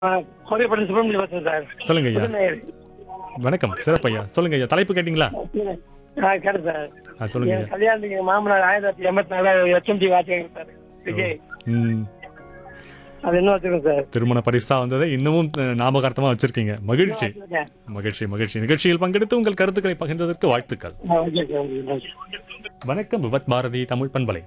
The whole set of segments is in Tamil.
கோரியப்பட்ட சுப்பிரமணியம் பேசுறேன் சார் சொல்லுங்க ஐயா புதுநேயர். வணக்கம் சிறப்பையா சொல்லுங்க ஐயா தலைப்பு கேட்டிங்களா ஆ கேட்டு சார் ஆ சொல்லுங்க என் ஐயா கல்யாணத்துக்கு எங்க மாமனார் ஆயிரத்தி தொள்ளாயிரத்தி எண்பத்தி நாலு எச்எம்டி வாட்சிங்க சார் விஜய் ம் அது இன்னும் வச்சிருக்கோம் சார் திருமண பரிசா வந்ததை இன்னமும் அஹ், ஞாபகார்த்தமா வச்சிருக்கீங்க மகிழ்ச்சி வச்சிருக்கேன். மகிழ்ச்சி மகிழ்ச்சி நிகழ்ச்சியில் பங்கெடுத்து உங்கள் கருத்துக்களை பகிர்ந்ததற்கு வாழ்த்துக்கள் ஆ, ஓகே சார் ஓகே சார். வணக்கம் விபத் பாரதி தமிழ் பண்பலை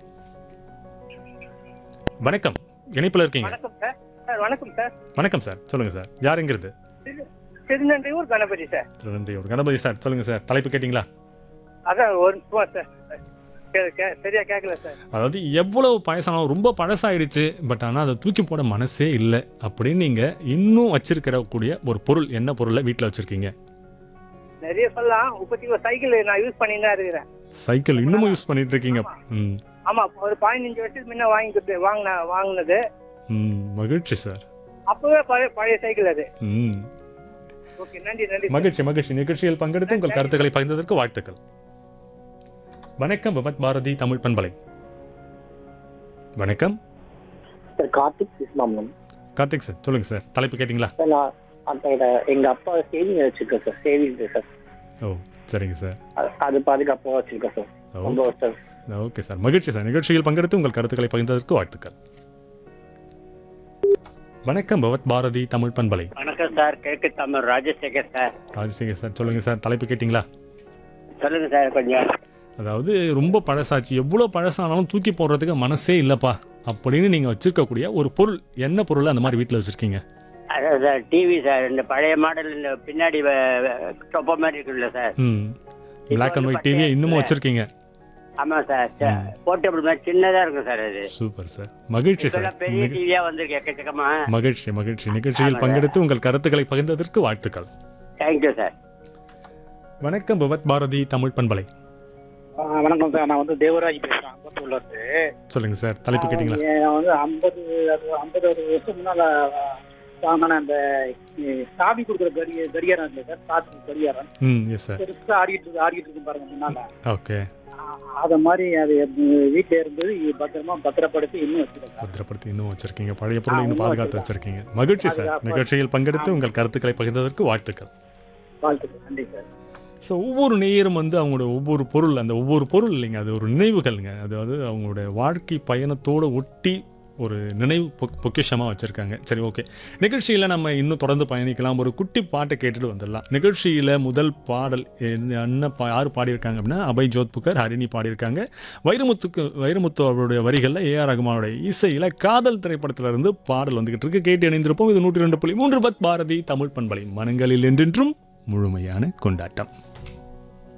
வணக்கம் இணைப்புல இருக்கீங்க வணக்கம் சார் சார் வணக்கம் சார் வணக்கம் சார் சொல்லுங்க சார் யாருங்கிறது திரு- திருநன்றியூர் கணபதி சார் நன்றி ஒரு கணபதி சார் சொல்லுங்க சார் தலைப்பு கேட்டிங்களா அதான் ஒரு நிமிஷமா சார் கே- கே- சரியா கேட்கல சார் அதாவது எவ்வளவு பழசானாலும் ரொம்ப பழசாயிடுச்சு பட் ஆனால் அதை தூக்கி போட மனசே இல்லை அப்படின்னு நீங்க இன்னும் வச்சிருக்கிற கூடிய ஒரு பொருள் என்ன பொருளை வீட்டில் வச்சிருக்கீங்க நிறைய சொல்லலாம் இப்போதைக்கு ஒரு சைக்கிள் நான் யூஸ் பண்ணிட்டு தான் இருக்கிறேன் சைக்கிள் இன்னமும் யூஸ் பண்ணிட்டு இருக்கீங்க ம் ஆமா ஒரு பதினஞ்சு வருஷத்துக்கு முன்ன வாங்கி கொடுத்து வாங்கின வாங்கினது ம் மகிழ்ச்சி சார் அப்பவே பழைய பழைய சைக்கிள் அது ம் ஓகே நன்றி நன்றி சார். மகிழ்ச்சி மகிழ்ச்சி நிகழ்ச்சியில் பங்கெடுத்து உங்கள் கருத்துக்களை பகிர்ந்ததற்கு வாழ்த்துக்கள் வணக்கம் விபத் பாரதி தமிழ் பண்பலை வணக்கம் சார் கார்த்திக் விஸ்மாமனம் கார்த்திக் சார் சொல்லுங்க சார் தலைப்பு கேட்டிங்களா சார் நான் அந்த இத- எங்க அப்பா சேவிங் வச்சிருக்கேன் சார் சேவிங் சார் ஓ சரிங்க சார் அது- அது பாதுகாப்பாக வச்சிருக்கேன் சார் ஓ ரொம்ப வருஷம் ஓகே சார் மகிழ்ச்சி சார் நிகழ்ச்சியில் பங்கெடுத்து உங்கள் கருத்துக்களை பகிர்ந்ததற்கு வாழ்த்துக்கள் வணக்கம் பவத் பாரதி தமிழ் பண்பலை வணக்கம் சார் கிழக்கு தமிழ் ராஜசேகர் சார் ராஜசேகர் சார் சொல்லுங்க சார் தலைப்பு கேட்டிங்களா சொல்லுங்க சார் கொஞ்சம் அதாவது ரொம்ப பழசாச்சு எவ்வளோ பழசானாலும் தூக்கி போடுறதுக்கு மனசே இல்லைப்பா அப்படின்னு நீங்கள் வச்சிருக்கக்கூடிய ஒரு பொருள் என்ன பொருள் அந்த மாதிரி வீட்டில் வச்சுருக்கீங்க அதான் சார் டிவி சார் இந்த பழைய மாடல் இந்த பின்னாடி டொப்ப மாதிரி இருக்குல்ல சார் ம் பிளாக் அண்ட் ஒயிட் டிவியை இன்னமும் வச்சுருக்கீங்க ஆமா சார் போர்ட்டபிள் மாதிரி சின்னதா இருக்கும் சார் அது சூப்பர் சார் மகிழ்ச்சி சார் இப்பெல்லாம் பெரிய டிவியா வந்திருக்கு எக்கச்சக்கமா மகிழ்ச்சி மகிழ்ச்சி நிகழ்ச்சியில் பங்கெடுத்து உங்கள் கருத்துக்களை பகிர்ந்ததற்கு வாழ்த்துக்கள் தேங்க்யூ சார் வணக்கம் பவத் பாரதி தமிழ் பண்பலை ஆ, வணக்கம் சார் நான் வந்து தேவராஜ் பேசுறேன் அம்பத்தூர்ல இருந்து சொல்லுங்க சார் தலைப்பு கேட்டிங்களா நான் வந்து ஐம்பது அது ஐம்பது அறுபது வருஷம் முன்னால வாங்கின அந்த அஹ், சாவி கொடுக்குற கடி கடியாரம் இருக்கு சார் சாத்தி கடியாரம் ம் எஸ் சார் பெருசா ஆடிட்டு இருக்கு ஆடிட்டு இருக்கு பாருங்க முன்னால ஓகே அத மாதிரி அது வீட்டுல இருந்தது பத்திரமா பத்திரப்படுத்தி இன்னும் வச்சிருக்கேன் பத்திரப்படுத்தி இன்னும் வச்சிருக்கீங்க பழைய பொருளை இன்னும் பாதுகாத்து வச்சிருக்கீங்க மகிழ்ச்சி சார் பாதுகாப்பு. நிகழ்ச்சியில் பங்கெடுத்து உங்கள் கருத்துக்களை பகிர்ந்ததற்கு வாழ்த்துக்கள் வாழ்த்துக்கள் நன்றி சார் ஸோ ஒவ்வொரு நேயரும் வந்து அவங்களோட ஒவ்வொரு பொருள் அந்த ஒவ்வொரு பொருள் இல்லைங்க அது ஒரு நினைவுகள்ங்க அதாவது அவங்களோட வாழ்க்கை பயணத்தோட ஒட்டி ஒரு நினைவு பொ- பொக்கிஷமா வச்சிருக்காங்க சரி ஓகே நிகழ்ச்சியில் நம்ம இன்னும் தொடர்ந்து பயணிக்கலாம் ஒரு குட்டி பாட்டை கேட்டுட்டு வந்துடலாம் நிகழ்ச்சியில் முதல் பாடல் என்ன என்ன பா யார் பாடியிருக்காங்க அப்படின்னா அபய் ஜோத்புக்கர் ஹரிணி பாடியிருக்காங்க வைரமுத்துக்கு வைரமுத்து அவருடைய வரிகளில் ஏஆர் ரகுமானுடைய இசையில் காதல் திரைப்படத்துல இருந்து பாடல் வந்துகிட்டு இருக்கு கேட்டு இணைந்திருப்போம் இது நூற்றி ரெண்டு புள்ளி மூன்று பத் பாரதி தமிழ் பண்பலை மனங்களில் என்றென்றும் முழுமையான கொண்டாட்டம்